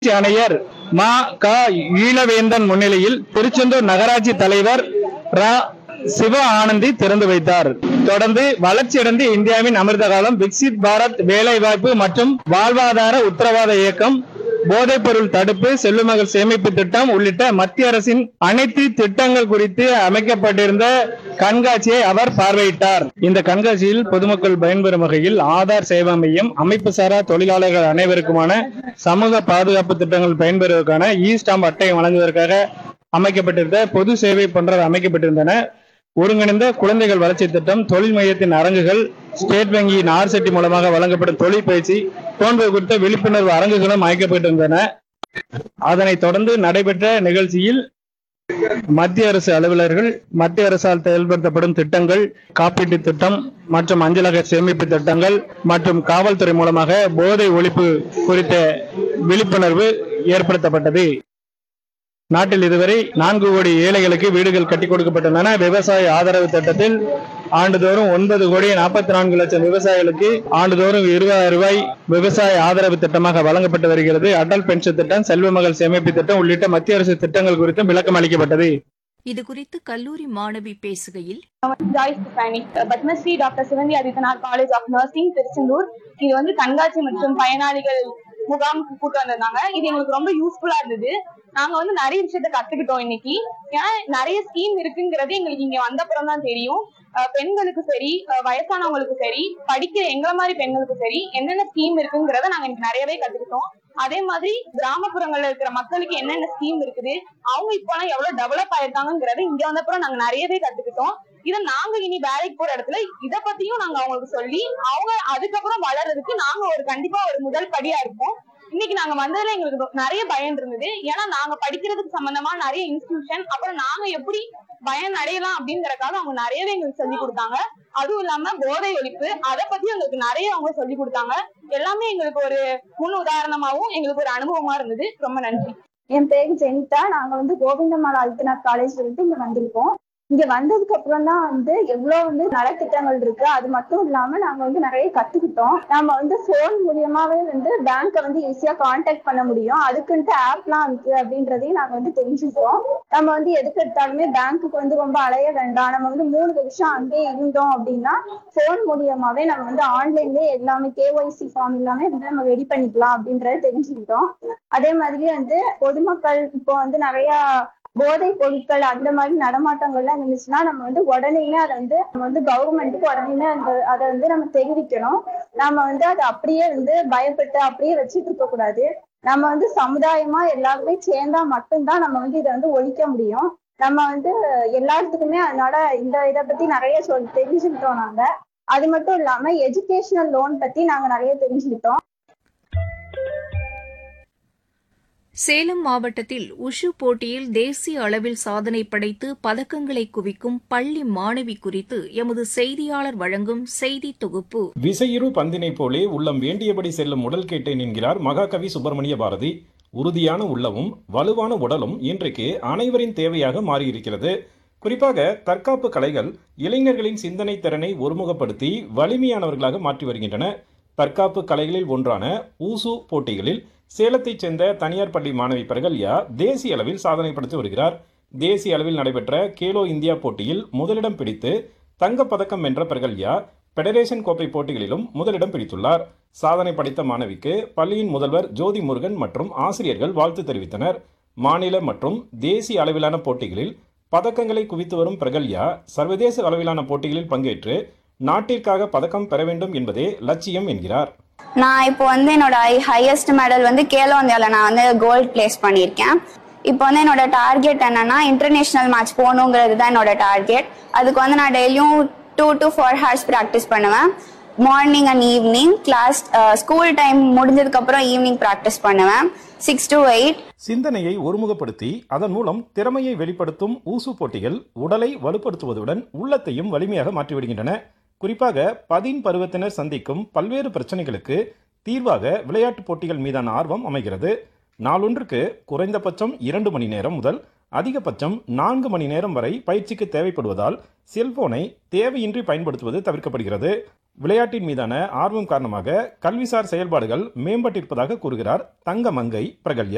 நகராட்சி ஆணையர் மா க ஈழவேந்தன் முன்னிலையில் திருச்செந்தூர் நகராட்சி தலைவர் ரா சிவ ஆனந்தி திறந்து வைத்தார் தொடர்ந்து வளர்ச்சியடைந்த இந்தியாவின் அமிர்த காலம் விக்சித் பாரத் வேலைவாய்ப்பு மற்றும் வாழ்வாதார உத்தரவாத இயக்கம் போதைப் பொருள் தடுப்பு செல்வமகள் சேமிப்பு திட்டம் உள்ளிட்ட மத்திய அரசின் அனைத்து திட்டங்கள் குறித்து அமைக்கப்பட்டிருந்த கண்காட்சியை அவர் பார்வையிட்டார் இந்த கண்காட்சியில் பொதுமக்கள் பயன்பெறும் வகையில் ஆதார் சேவா மையம் அமைப்பு சாரா தொழிலாளர்கள் அனைவருக்குமான சமூக பாதுகாப்பு திட்டங்கள் பயன்பெறுவதற்கான இ ஸ்டாம்ப் அட்டை வழங்குவதற்காக அமைக்கப்பட்டிருந்த பொது சேவை போன்ற அமைக்கப்பட்டிருந்தன ஒருங்கிணைந்த குழந்தைகள் வளர்ச்சி திட்டம் தொழில் மையத்தின் அரங்குகள் ஸ்டேட் வங்கியின் ஆர்செட்டி மூலமாக வழங்கப்படும் தொழில் பயிற்சி போன்ற குறித்த விழிப்புணர்வு அரங்குகளும் அமைக்கப்பட்டிருந்தன அதனைத் தொடர்ந்து நடைபெற்ற நிகழ்ச்சியில் மத்திய அரசு அலுவலர்கள் மத்திய அரசால் செயல்படுத்தப்படும் திட்டங்கள் காப்பீட்டு திட்டம் மற்றும் அஞ்சலக சேமிப்பு திட்டங்கள் மற்றும் காவல்துறை மூலமாக போதை ஒழிப்பு குறித்த விழிப்புணர்வு ஏற்படுத்தப்பட்டது நாட்டில் இதுவரை நான்கு கோடி ஏழைகளுக்கு வீடுகள் கட்டிக் கொடுக்கப்பட்டுள்ளன விவசாய ஆதரவு திட்டத்தில் ஆண்டுதோறும் ஒன்பது கோடி நாற்பத்தி நான்கு லட்சம் விவசாயிகளுக்கு ஆண்டுதோறும் இருபதாயிரம் ரூபாய் விவசாய ஆதரவு திட்டமாக வழங்கப்பட்டு வருகிறது அடல் பென்ஷன் திட்டம் செல்வ மகள் சேமிப்பு திட்டம் உள்ளிட்ட மத்திய அரசு திட்டங்கள் குறித்தும் விளக்கம் அளிக்கப்பட்டது இது குறித்து கல்லூரி மாணவி பேசுகையில் Joyce Krishnani Padmashri doctor Sivanthi Adithanar college of nursing Tiruchendur இது வந்து கண்காட்சி மற்றும் பயனாளிகள் முகாமுக்கு கூட்டு வந்திருந்தாங்க இது எங்களுக்கு ரொம்ப யூஸ்ஃபுல்லா இருந்தது நாங்க வந்து நிறைய விஷயத்த கத்துக்கிட்டோம் இன்னைக்கு ஏன்னா நிறைய ஸ்கீம் இருக்குங்கிறது எங்களுக்கு இங்க வந்தப்புறம் தான் தெரியும் அஹ் பெண்களுக்கு சரி அஹ் வயசானவங்களுக்கு சரி படிக்கிற எங்களை மாதிரி பெண்களுக்கு சரி என்னென்ன ஸ்கீம் இருக்குங்கிறத நாங்க இன்னைக்கு நிறையவே கத்துக்கிட்டோம் அதே மாதிரி கிராமப்புறங்கள்ல இருக்கிற மக்களுக்கு என்னென்ன ஸ்கீம் இருக்குது அவங்க இப்போலாம் எவ்வளவு டெவலப் ஆயிருக்காங்கிறத இங்க வந்தப்புறம் நாங்க நிறையவே கத்துக்கிட்டோம் இத நாங்க இனி வேலைக்கு போற இடத்துல இத பத்தியும் நாங்க அவங்களுக்கு சொல்லி அவங்க அதுக்கப்புறம் வளர்றதுக்கு நாங்க ஒரு கண்டிப்பா ஒரு முதல் படியா இருப்போம் இன்னைக்கு நாங்க வந்ததுல எங்களுக்கு ரொ- நிறைய பயன் இருந்தது ஏன்னா நாங்க படிக்கிறதுக்கு சம்பந்தமா நிறைய இன்ஸ்டிடியூஷன் அப்புறம் நாங்க எப்படி பயன் அடையலாம் அப்படிங்கறதுக்காக அவங்க நிறையவே எங்களுக்கு சொல்லி கொடுத்தாங்க அதுவும் இல்லாம போதை ஒழிப்பு அதை பத்தி எங்களுக்கு நிறைய அவங்க சொல்லி கொடுத்தாங்க எல்லாமே எங்களுக்கு ஒரு முன் உதாரணமாவும் எங்களுக்கு ஒரு அனுபவமா இருந்தது ரொம்ப நன்றி என் பேரு ஜெனிதா நாங்க வந்து கோவிந்தம்மாள் ஆதித்தனார் காலேஜ் வந்துட்டு இங்க வந்திருக்கோம் இங்க வந்ததுக்கு அப்புறம் தான் வந்து எவ்வளவு வந்து நலத்திட்டங்கள் இருக்கு அது மட்டும் இல்லாம நாங்க வந்து நிறைய கத்துக்கிட்டோம் நம்ம வந்து போன் மூலியமாவே வந்து பேங்க்கை வந்து ஈஸியா காண்டாக்ட் பண்ண முடியும் அதுக்குன்ட்டு ஆப்லாம் இருக்கு அப்படின்றதையும் நாங்க வந்து தெரிஞ்சுக்கிட்டோம் நம்ம வந்து எதுக்கு எடுத்தாலுமே பேங்க்குக்கு வந்து ரொம்ப அலைய வேண்டாம் நம்ம வந்து மூணு வருஷம் அங்கேயே இருந்தோம் அப்படின்னா போன் மூலியமாவே நம்ம வந்து ஆன்லைன்லயே எல்லாமே கேஒய்சி ஃபார்ம் எல்லாமே வந்து நம்ம ரெடி பண்ணிக்கலாம் அப்படின்றத தெரிஞ்சுக்கிட்டோம் அதே மாதிரி வந்து பொதுமக்கள் இப்போ வந்து நிறைய போதை பொருட்கள் அந்த மாதிரி நடமாட்டங்கள்லாம் இருந்துச்சுன்னா நம்ம வந்து உடனேயுமே அதை வந்து நம்ம வந்து கவர்மெண்ட்டுக்கு உடனேயுமே அந்த அதை வந்து நம்ம தெரிவிக்கணும் நம்ம வந்து அதை அப்படியே வந்து பயப்பட்டு அப்படியே வச்சுட்டு இருக்க கூடாது நம்ம வந்து சமுதாயமா எல்லாருமே சேர்ந்தா மட்டும்தான் நம்ம வந்து இதை வந்து ஒழிக்க முடியும் நம்ம வந்து எல்லாத்துக்குமே அதனால இந்த இதை பத்தி நிறைய சொல் தெரிஞ்சுக்கிட்டோம் நாங்க அது மட்டும் இல்லாம எஜுகேஷனல் லோன் பத்தி நாங்க நிறைய தெரிஞ்சுக்கிட்டோம் சேலம் மாவட்டத்தில் உஷு போட்டியில் தேசிய அளவில் சாதனை படைத்து பதக்கங்களை குவிக்கும் பள்ளி மாணவி குறித்து எமது செய்தியாளர் வழங்கும் செய்தி தொகுப்பு விசையிரு பந்தினைப் போலே உள்ளம் வேண்டியபடி செல்லும் உடல் கேட்டேன் என்கிறார் மகாகவி சுப்பிரமணிய பாரதி உறுதியான உள்ளமும் வலுவான உடலும் இன்றைக்கு அனைவரின் தேவையாக மாறியிருக்கிறது குறிப்பாக தற்காப்பு கலைகள் இளைஞர்களின் சிந்தனை திறனை ஒருமுகப்படுத்தி வலிமையானவர்களாக மாற்றி வருகின்றன தற்காப்பு கலைகளில் ஒன்றான ஊசு போட்டிகளில் சேலத்தைச் சேர்ந்த தனியார் பள்ளி மாணவி பிரகல்யா தேசிய அளவில் சாதனை படைத்து வருகிறார் தேசிய அளவில் நடைபெற்ற கேலோ இந்தியா போட்டியில் முதலிடம் பிடித்து தங்கப்பதக்கம் வென்ற பிரகல்யா பெடரேஷன் கோப்பை போட்டிகளிலும் முதலிடம் பிடித்துள்ளார் சாதனை படைத்த மாணவிக்கு பள்ளியின் முதல்வர் ஜோதி முருகன் மற்றும் ஆசிரியர்கள் வாழ்த்து தெரிவித்தனர் மாநில மற்றும் தேசிய அளவிலான போட்டிகளில் பதக்கங்களை குவித்து வரும் பிரகல்யா சர்வதேச அளவிலான போட்டிகளில் பங்கேற்று நாட்டிற்காக பதக்கம் பெற வேண்டும் என்பதே லட்சியம் என்கிறார் நான் இப்போ வந்து என்னோட ஹையஸ்ட் மெடல் வந்து கேலோ இந்தியாவில் நான் வந்து கோல்ட் பிளேஸ் பண்ணியிருக்கேன் இப்போ வந்து என்னோட டார்கெட் என்னன்னா இன்டர்நேஷ்னல் மேட்ச் போகணுங்கிறது தான் என்னோட டார்கெட் அதுக்கு வந்து நான் டெய்லியும் two to four hours practice பண்ணுவேன் morning and evening class school time முடிஞ்சதுக்கப்புறம் ஈவினிங் ப்ராக்டிஸ் பண்ணுவேன் சிக்ஸ் டு எயிட் சிந்தனையை ஒருமுகப்படுத்தி அதன் மூலம் திறமையை வெளிப்படுத்தும் ஊசு போட்டிகள் உடலை வலுப்படுத்துவதுடன் உள்ளத்தையும் வலிமையாக மாற்றிவிடுகின்றன குறிப்பாக பதின் பருவத்தினர் சந்திக்கும் பல்வேறு பிரச்சனைகளுக்கு தீர்வாக விளையாட்டுப் போட்டிகள் மீதான ஆர்வம் அமைகிறது நாளொன்றுக்கு குறைந்தபட்சம் இரண்டு மணி நேரம் முதல் அதிகபட்சம் நான்கு மணி நேரம் வரை பயிற்சிக்கு தேவைப்படுவதால் செல்போனை தேவையின்றி பயன்படுத்துவது தவிர்க்கப்படுகிறது விளையாட்டின் மீதான ஆர்வம் காரணமாக கல்விசார் செயல்பாடுகள் மேம்பட்டிருப்பதாக கூறுகிறார் தங்கமங்கை பிரகல்யா